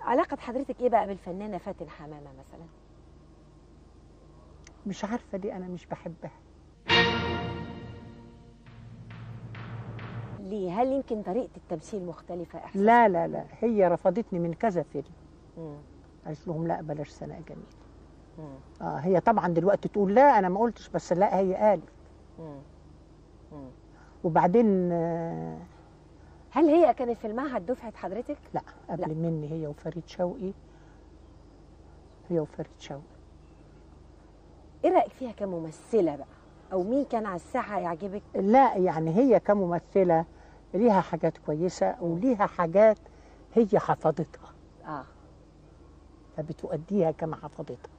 علاقه حضرتك ايه بقى بالفنانه فاتن حمامه مثلا مش عارفه دي انا مش بحبها ليه هل يمكن طريقه التمثيل مختلفه احسن لا لا لا هي رفضتني من كذا فيلم مم. قالت لهم لا بلاش سناء جميل مم. اه هي طبعا دلوقتي تقول لا انا ما قلتش بس لا هي قالت مم. مم. وبعدين آه هل هي كانت في المعهد دفعه حضرتك لا قبل لا. مني هي وفريد شوقي هي وفريد شوقي ايه رايك فيها كممثله بقى او مين كان على الساحه يعجبك لا يعني هي كممثله ليها حاجات كويسه وليها حاجات هي حفظتها اه فبتؤديها كما حفظتها